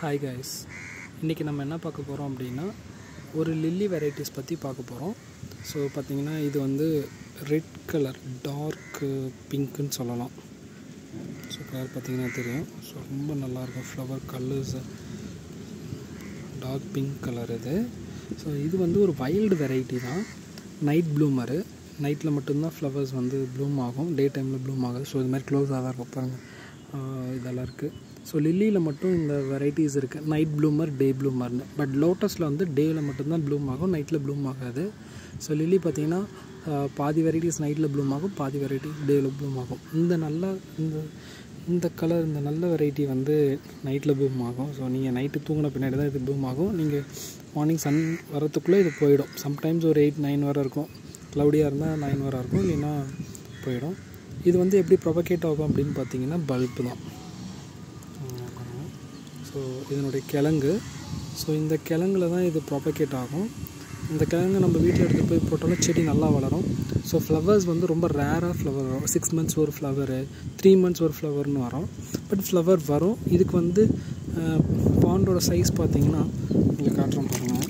hi guys இன்றைக்கி நம்ம என்ன பார்க்க போகிறோம் அப்படின்னா ஒரு லில்லி வெரைட்டிஸ் பற்றி பார்க்க போகிறோம் ஸோ பார்த்திங்கன்னா இது வந்து ரெட் கலர் டார்க் பிங்க்குன்னு சொல்லலாம் ஸோ கலர் பார்த்திங்கன்னா தெரியும் ஸோ ரொம்ப நல்லாயிருக்கும் flower colours dark pink colour இது ஸோ இது வந்து ஒரு வைல்டு வெரைட்டி தான் நைட் ப்ளூமரு நைட்டில் மட்டும்தான் ஃப்ளவர்ஸ் வந்து ப்ளூம் ஆகும் டே டைமில் ப்ளூம் ஆகுது ஸோ இது மாதிரி க்ளோஸாக தான் இருக்கும் பாருங்கள் ஆஹ் இதெல்லாம் இருக்குது ஸோ லில்லியில் மட்டும் இந்த வெரைட்டிஸ் இருக்குது நைட் ப்ளூமர் டே ப்ளூமர்னு பட் லோட்டஸில் வந்து டேயில் மட்டும்தான் ப்ளூம் ஆகும் நைட்டில் ப்ளூம் ஆகாது ஸோ லில்லி பார்த்திங்கன்னா ஆஹ் பாதி வெரைட்டிஸ் நைட்டில் ப்ளூம் ஆகும் பாதி வெரைட்டி டேயில் ப்ளூம் ஆகும் இந்த நல்ல இந்த இந்த கலர் இந்த நல்ல வெரைட்டி வந்து நைட்டில் ப்ளூம் ஆகும் ஸோ நீங்கள் நைட்டு தூங்கின பின்னாடி தான் இது ப்ளூம் ஆகும் நீங்கள் மார்னிங் சன் வரத்துக்குள்ளே இது போயிடும் சம்டைம்ஸ் ஒரு எயிட் நைன் வரை இருக்கும் க்ளவுடியாக இருந்தால் நைன் வரை இருக்கும் இல்லைன்னா போயிடும் இது வந்து எப்படி ப்ரொபகேட் ஆகும் அப்படின்னு பார்த்தீங்கன்னா பல்பு தான் ஸோ இதனுடைய கிழங்கு ஸோ இந்த கிழங்குல தான் இது ப்ராபகேட் ஆகும் இந்த கிழங்கு நம்ம வீட்டில் எடுத்து போய் போட்டாலும் செடி நல்லா வளரும் ஸோ ஃப்ளவர்ஸ் வந்து ரொம்ப ரேராக ஃப்ளவர் வரும் சிக்ஸ் மந்த்ஸ் ஒரு ஃப்ளவரு த்ரீ மந்த்ஸ் ஒரு ஃப்ளவர்னு வரும் பட் ஃப்ளவர் வரும் இதுக்கு வந்து பாண்டோட சைஸ் பார்த்தீங்கன்னா உங்களுக்கு காட்டுறோம் பாருங்கள்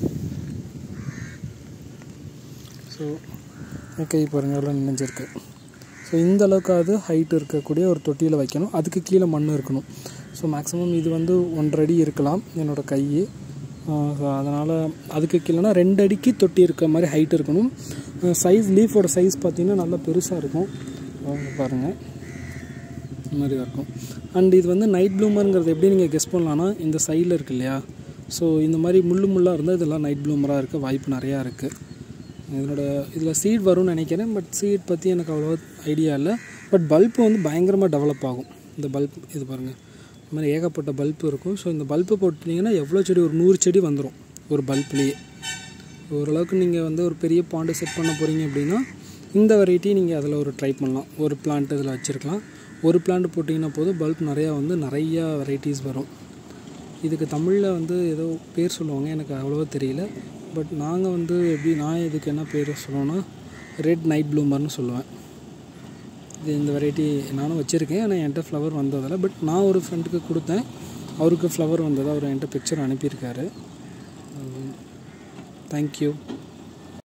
ஸோ கை பாருங்கள் எல்லாம் நினைஞ்சிருக்கு ஸோ இந்த அளவுக்காவது ஹைட் இருக்கக்கூடிய ஒரு தொட்டியில் வைக்கணும் அதுக்கு கீழே மண் இருக்கணும் ஸோ மேக்ஸிமம் இது வந்து ஒன்றரை அடி இருக்கலாம் என்னோடய கை ஸோ அதனால் அதுக்கு கீழேனா ரெண்டு அடிக்கு தொட்டி இருக்க மாதிரி ஹைட் இருக்கணும் சைஸ் லீஃபோட சைஸ் பார்த்திங்கன்னா நல்லா பெருசாக இருக்கும் வாங்க பாருங்கள் இந்த மாதிரி தான் இருக்கும் அண்ட் இது வந்து நைட் ப்ளூமருங்கிறது எப்படி நீங்கள் கெஸ் பண்ணலான்னா இந்த சைடில் இருக்கு இல்லையா ஸோ இந்த மாதிரி முள்ளு முள்ளாக இருந்தால் இதெல்லாம் நைட் ப்ளூமராக இருக்க வாய்ப்பு நிறையா இருக்குது இதனோட இதில் சீட் வரும்னு நினைக்கிறேன் பட் சீட் பற்றி எனக்கு அவ்வளோவா ஐடியா இல்லை பட் பல்ப்பு வந்து பயங்கரமாக டெவலப் ஆகும் இந்த பல்ப் இது பாருங்கள் இந்த மாதிரி ஏகப்பட்ட பல்ப்பு இருக்கும் ஸோ இந்த பல்ப்பு போட்டிங்கன்னா எவ்வளோ செடி ஒரு நூறு செடி வந்துடும் ஒரு பல்ப்லேயே ஓரளவுக்கு நீங்கள் வந்து ஒரு பெரிய பாண்டு செட் பண்ண போகிறீங்க அப்படின்னா இந்த வெரைட்டி நீங்கள் அதில் ஒரு ட்ரை பண்ணலாம் ஒரு பிளான்ட் இதில் வச்சுருக்கலாம் ஒரு பிளான்ட் போட்டிங்கன்னா போதும் பல்ப் நிறையா வந்து நிறையா வெரைட்டிஸ் வரும் இதுக்கு தமிழில் வந்து ஏதோ பேர் சொல்லுவாங்க எனக்கு அவ்வளோவா தெரியல பட் நாங்கள் வந்து எப்படி நான் இதுக்கு என்ன பேர் சொல்லுவோன்னா ரெட் நைட் ப்ளூமர்னு சொல்லுவேன் இது இந்த வெரைட்டி நானும் வச்சுருக்கேன் ஆனால் என்கிட்ட ஃப்ளவர் வந்ததில்ல பட் நான் ஒரு ஃப்ரெண்டுக்கு கொடுத்தேன் அவருக்கு ஃப்ளவர் வந்தது அவர் என்கிட்ட பிக்சர் அனுப்பியிருக்காரு தேங்க்யூ